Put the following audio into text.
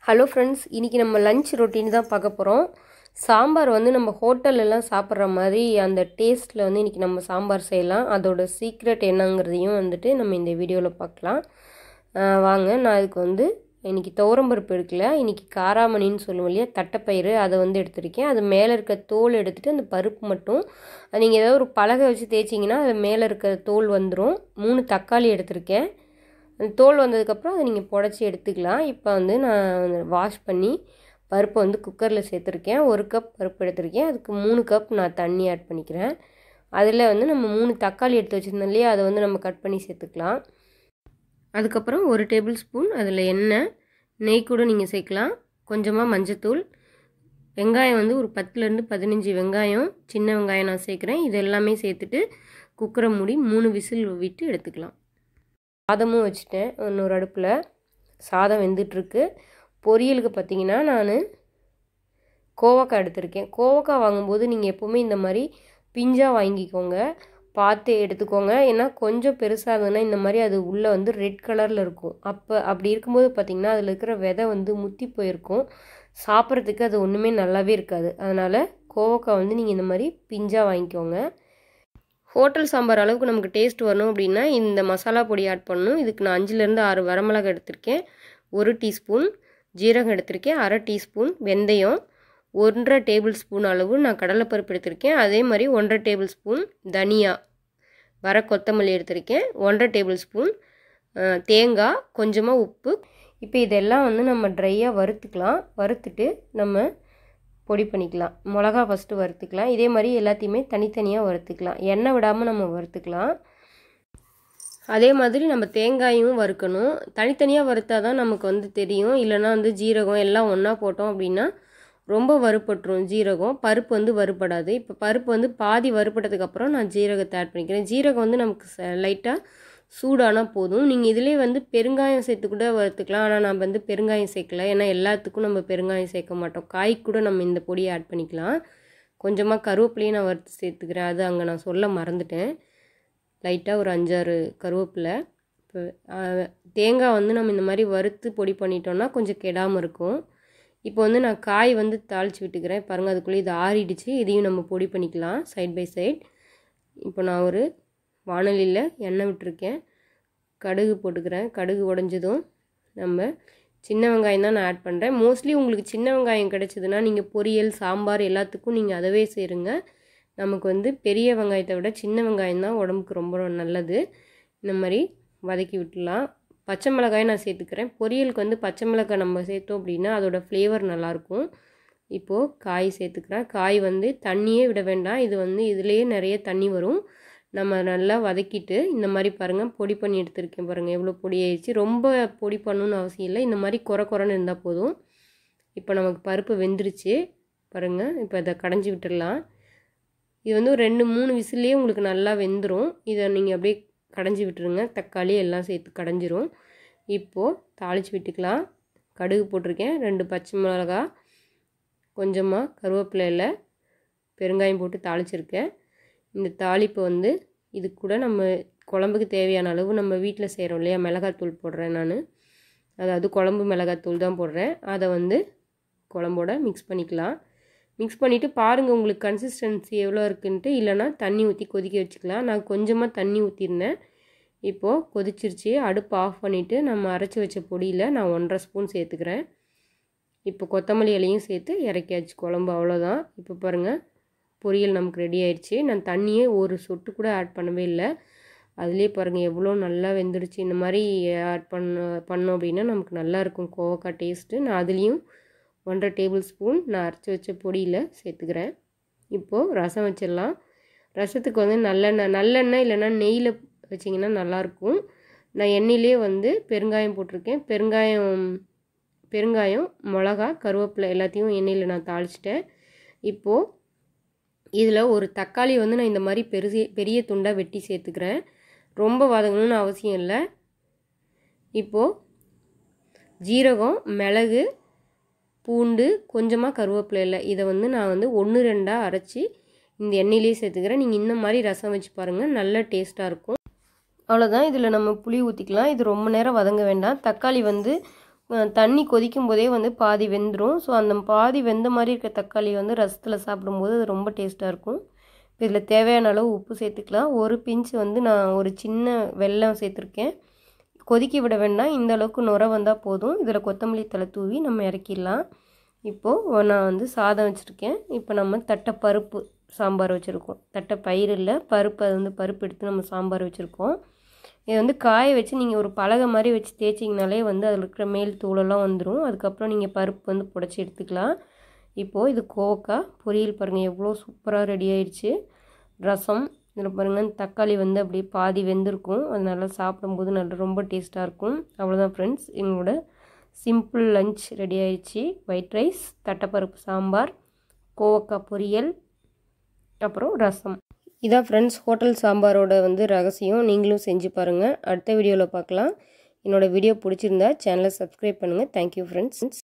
hello friends இன்றைக்கி நம்ம lunch routine தான் பார்க்க போகிறோம் சாம்பார் வந்து நம்ம ஹோட்டல்லலாம் சாப்பிட்ற மாதிரி அந்த டேஸ்ட்டில் வந்து இன்றைக்கி நம்ம சாம்பார் செய்யலாம் அதோட சீக்ரெட் என்னங்கிறதையும் வந்துட்டு நம்ம இந்த வீடியோவில் பார்க்கலாம் ஆஹ் வாங்க நான் அதுக்கு வந்து இன்றைக்கி துவரம்பருப்பு எடுக்கல இன்றைக்கி காராமணின்னு சொல்லுவோம் இல்லையா தட்டைப்பயிறு அதை வந்து எடுத்திருக்கேன் அது மேலே இருக்க தோல் எடுத்துகிட்டு அந்த பருப்பு மட்டும் அது நீங்கள் ஏதாவது ஒரு பலகை வச்சு தேய்ச்சிங்கன்னா அது மேலே இருக்க தோல் வந்துடும் மூணு தக்காளி எடுத்திருக்கேன் அந்த தோல் வந்ததுக்கப்புறம் அதை நீங்கள் புடச்சி எடுத்துக்கலாம் இப்போ வந்து நான் வாஷ் பண்ணி பருப்பை வந்து குக்கரில் சேர்த்துருக்கேன் ஒரு கப் பருப்பு எடுத்திருக்கேன் அதுக்கு மூணு கப் நான் தண்ணி ஆட் பண்ணிக்கிறேன் அதில் வந்து நம்ம மூணு தக்காளி எடுத்து வச்சுருந்தோம் இல்லையா அதை வந்து நம்ம கட் பண்ணி சேர்த்துக்கலாம் அதுக்கப்புறம் ஒரு டேபிள் ஸ்பூன் அதில் எண்ணெய் நெய் கூட நீங்கள் சேர்க்கலாம் கொஞ்சமாக மஞ்சத்தூள் வெங்காயம் வந்து ஒரு பத்துலேருந்து பதினஞ்சு வெங்காயம் சின்ன வெங்காயம் நான் சேர்க்குறேன் இது எல்லாமே சேர்த்துட்டு குக்கரை மூடி மூணு விசில் விட்டு எடுத்துக்கலாம் சாதமும் வச்சுட்டேன் இன்னொரு அடுப்பில் சாதம் வெந்துட்டுருக்கு பொரியலுக்கு பார்த்தீங்கன்னா நான் கோவக்காய் எடுத்திருக்கேன் கோவக்காய் வாங்கும்போது நீங்கள் எப்போவுமே இந்த மாதிரி பிஞ்சாக வாங்கிக்கோங்க பார்த்து எடுத்துக்கோங்க ஏன்னா கொஞ்சம் பெருசாக இருந்ததுன்னா இந்த மாதிரி அது உள்ளே வந்து ரெட் கலரில் இருக்கும் அப்போ அப்படி இருக்கும்போது பார்த்திங்கன்னா அதில் இருக்கிற விதை வந்து முத்தி போயிருக்கும் சாப்பிட்றதுக்கு அது ஒன்றுமே நல்லாவே இருக்காது அதனால் கோவக்காய் வந்து நீங்கள் இந்த மாதிரி பிஞ்சாக வாங்கிக்கோங்க ஹோட்டல் சாம்பார் அளவுக்கு நமக்கு டேஸ்ட் வரணும் அப்படின்னா இந்த மசாலா பொடி ஆட் பண்ணணும் இதுக்கு நான் அஞ்சுலேருந்து ஆறு வரமிளகா எடுத்திருக்கேன் ஒரு டீஸ்பூன் ஜீரகம் எடுத்திருக்கேன் அரை டீஸ்பூன் வெந்தயம் ஒன்றரை டேபிள் ஸ்பூன் அளவு நான் கடலைப்பருப்பு எடுத்திருக்கேன் அதே மாதிரி ஒன்றரை டேபிள் ஸ்பூன் தனியா வர கொத்தமல்லி எடுத்திருக்கேன் ஒன்றரை டேபிள் ஸ்பூன் தேங்காய் கொஞ்சமாக உப்பு இப்போ இதெல்லாம் வந்து நம்ம ட்ரையாக வறுத்துக்கலாம் வறுத்துட்டு நம்ம பொடி பண்ணிக்கலாம் மிளகா ஃபஸ்ட்டு வறுத்துக்கலாம் இதே மாதிரி எல்லாத்தையுமே தனித்தனியாக வறுத்துக்கலாம் எண்ணெய் விடாமல் நம்ம வறுத்துக்கலாம் அதே மாதிரி நம்ம தேங்காயும் வறுக்கணும் தனித்தனியாக வறுத்தா தான் நமக்கு வந்து தெரியும் இல்லைனா வந்து ஜீரகம் எல்லாம் ஒன்றா போட்டோம் அப்படின்னா ரொம்ப வறுபட்டுரும் ஜீரகம் பருப்பு வந்து வறுபடாது இப்போ பருப்பு வந்து பாதி வறுபட்டதுக்கப்புறம் நான் ஜீரகத்தை ஆட் பண்ணிக்கிறேன் ஜீரகம் வந்து நமக்கு லைட்டாக சூடானால் போதும் நீங்கள் இதிலே வந்து பெருங்காயம் சேர்த்து கூட வறுத்துக்கலாம் ஆனால் நான் வந்து பெருங்காயம் சேர்க்கல ஏன்னா எல்லாத்துக்கும் நம்ம பெருங்காயம் சேர்க்க மாட்டோம் காய்க்கு கூட நம்ம இந்த பொடியை ஆட் பண்ணிக்கலாம் கொஞ்சமாக கருவேப்பிலையும் நான் வறுத்து சேர்த்துக்கிறேன் அது அங்கே நான் சொல்ல மறந்துட்டேன் லைட்டாக ஒரு அஞ்சாறு கருவேப்பிலை இப்போ தேங்காய் வந்து நம்ம இந்த மாதிரி வறுத்து பொடி பண்ணிட்டோம்னா கொஞ்சம் கெடாமல் இருக்கும் இப்போ வந்து நான் காய் வந்து தாளித்து விட்டுக்கிறேன் பாருங்கள் அதுக்குள்ளே இது ஆறிடுச்சு இதையும் நம்ம பொடி பண்ணிக்கலாம் சைட் பை சைட் இப்போ நான் ஒரு வானலியில் எண்ணெய் விட்டுருக்கேன் கடுகு போட்டுக்கிறேன் கடுகு உடஞ்சதும் நம்ம சின்ன வெங்காயம் தான் நான் ஆட் பண்ணுறேன் மோஸ்ட்லி உங்களுக்கு சின்ன வெங்காயம் கிடச்சிதுன்னா நீங்கள் பொரியல் சாம்பார் எல்லாத்துக்கும் நீங்கள் அதவே சேருங்க நமக்கு வந்து பெரிய வெங்காயத்தை விட சின்ன வெங்காயம் தான் உடம்புக்கு ரொம்ப நல்லது இந்த மாதிரி வதக்கி விட்டுலாம் பச்சை மிளகாய் நான் சேர்த்துக்கிறேன் பொரியலுக்கு வந்து பச்சை மிளகாய் நம்ம சேர்த்தோம் அப்படின்னா அதோட ஃப்ளேவர் நல்லாயிருக்கும் இப்போது காய் சேர்த்துக்கிறேன் காய் வந்து தண்ணியே விட வேண்டாம் இது வந்து இதுலேயே நிறைய தண்ணி வரும் நம்ம நல்லா வதக்கிட்டு இந்த மாதிரி பாருங்கள் பொடி பண்ணி எடுத்துருக்கேன் பாருங்கள் எவ்வளோ பொடி ஆயிடுச்சு ரொம்ப பொடி பண்ணணுன்னு அவசியம் இல்லை இந்த மாதிரி குறை குறைன்னு இருந்தால் போதும் இப்போ நமக்கு பருப்பு வெந்துருச்சு பாருங்கள் இப்போ இதை கடைஞ்சி விட்டுடலாம் இது வந்து ஒரு ரெண்டு மூணு விசில்லையே உங்களுக்கு நல்லா வெந்துடும் இதை நீங்கள் அப்படியே கடைஞ்சி விட்டுருங்க தக்காளி எல்லாம் சேர்த்து கடைஞ்சிரும் இப்போது தாளித்து விட்டுக்கலாம் கடுகு போட்டிருக்கேன் ரெண்டு பச்சை மிளகா கொஞ்சமாக கருவேப்பிலையில் பெருங்காயம் போட்டு தாளிச்சிருக்கேன் இந்த தாளிப்பை வந்து இது கூட நம்ம குழம்புக்கு தேவையான அளவு நம்ம வீட்டில் செய்கிறோம் இல்லையா மிளகாத்தூள் போடுறேன் நான் அதாவது குழம்பு மிளகாத்தூள் தான் போடுறேன் அதை வந்து குழம்போட மிக்ஸ் பண்ணிக்கலாம் மிக்ஸ் பண்ணிவிட்டு பாருங்கள் உங்களுக்கு கன்சிஸ்டன்சி எவ்வளோ இருக்குன்ட்டு இல்லைனா தண்ணி ஊற்றி கொதிக்க வச்சுக்கலாம் நான் கொஞ்சமாக தண்ணி ஊற்றிருந்தேன் இப்போது கொதிச்சிருச்சு அடுப்பு ஆஃப் பண்ணிவிட்டு நம்ம அரைச்சி வச்ச பொடியில் நான் ஒன்றரை ஸ்பூன் சேர்த்துக்கிறேன் இப்போ கொத்தமல்லி இலையும் சேர்த்து இறக்கியாச்சு குழம்பு அவ்வளோதான் இப்போ பாருங்கள் பொரியல் நமக்கு ரெடி ஆயிடுச்சு நான் தண்ணியே ஒரு சொட்டு கூட ஆட் பண்ணவே இல்லை அதுலேயே பாருங்கள் எவ்வளோ நல்லா வெந்துடுச்சு இந்த மாதிரி ஆட் பண்ண பண்ணோம் அப்படின்னா நமக்கு நல்லாயிருக்கும் கோவக்காய் டேஸ்ட்டு நான் அதுலேயும் ஒன்றரை டேபிள் ஸ்பூன் நான் அரைச்சி வச்ச பொடியில் சேர்த்துக்கிறேன் இப்போது ரசம் வச்சிடலாம் ரசத்துக்கு வந்து நல்லெண்ணெய் நல்லெண்ணெய் இல்லைன்னா நெய்யில் வச்சிங்கன்னா நல்லாயிருக்கும் நான் எண்ணெயிலே வந்து பெருங்காயம் போட்டிருக்கேன் பெருங்காயம் பெருங்காயம் மிளகா கருவேப்பிலை எல்லாத்தையும் எண்ணெயில் நான் தாளிச்சிட்டேன் இப்போது இதில் ஒரு தக்காளி வந்து நான் இந்த மாதிரி பெருசி பெரிய துண்டாக வெட்டி சேர்த்துக்கிறேன் ரொம்ப வதங்கணும்னு அவசியம் இல்லை இப்போது ஜீரகம் மிளகு பூண்டு கொஞ்சமாக கருவேப்பிலையில் இதை வந்து நான் வந்து ஒன்று ரெண்டாக அரைச்சி இந்த எண்ணெயிலே சேர்த்துக்கிறேன் நீங்கள் இந்த மாதிரி ரசம் வச்சு பாருங்கள் நல்ல டேஸ்ட்டாக இருக்கும் அவ்வளோதான் இதில் நம்ம புளி ஊற்றிக்கலாம் இது ரொம்ப நேரம் வதங்க வேண்டாம் தக்காளி வந்து அஹ் தண்ணி கொதிக்கும் போதே வந்து பாதி வெந்துடும் ஸோ அந்த பாதி வெந்த மாதிரி இருக்க தக்காளி வந்து ரசத்தில் சாப்பிடும்போது அது ரொம்ப டேஸ்ட்டாக இருக்கும் இப்போ இதில் தேவையான அளவு உப்பு சேர்த்துக்கலாம் ஒரு பிஞ்ச் வந்து நான் ஒரு சின்ன வெல்லம் சேர்த்துருக்கேன் கொதிக்க விட வேண்டாம் இந்த அளவுக்கு நுர வந்தால் போதும் இதில் கொத்தமல்லி தலை தூவி நம்ம இறக்கிடலாம் இப்போது நான் வந்து சாதம் வச்சுருக்கேன் இப்போ நம்ம தட்டை பருப்பு சாம்பார் வச்சுருக்கோம் தட்டை பயிர் இல்லை பருப்பு அது வந்து பருப்பு எடுத்து நம்ம சாம்பார் வச்சுருக்கோம் இதை வந்து காய வச்சு நீங்கள் ஒரு பலகை மாதிரி வச்சு தேய்ச்சிங்கனாலே வந்து அதில் இருக்கிற மேல் தூளெல்லாம் வந்துடும் அதுக்கப்புறம் நீங்கள் பருப்பு வந்து புடச்சி எடுத்துக்கலாம் இப்போது இது கோவக்காய் பொரியல் பாருங்கள் எவ்வளோ சூப்பராக ரெடி ஆயிடுச்சு ரசம் இதில் பாருங்கள் தக்காளி வந்து அப்படியே பாதி வெந்திருக்கும் அது நல்லா சாப்பிடும்போது நல்லா ரொம்ப டேஸ்ட்டாக இருக்கும் அவ்வளோதான் ஃப்ரெண்ட்ஸ் எங்களோட சிம்பிள் லஞ்ச் ரெடி ஆயிடுச்சு ஒயிட் ரைஸ் தட்டைப்பருப்பு சாம்பார் கோவக்காய் பொரியல் அப்புறம் ரசம் இதான் ஃப்ரெண்ட்ஸ் ஹோட்டல் சாம்பாரோட வந்து ரகசியம் நீங்களும் செஞ்சு பாருங்கள் அடுத்த வீடியோவில் பார்க்கலாம் என்னோடய வீடியோ பிடிச்சிருந்தா சேனலை சப்ஸ்கிரைப் பண்ணுங்கள் தேங்க்யூ ஃப்ரெண்ட்ஸ்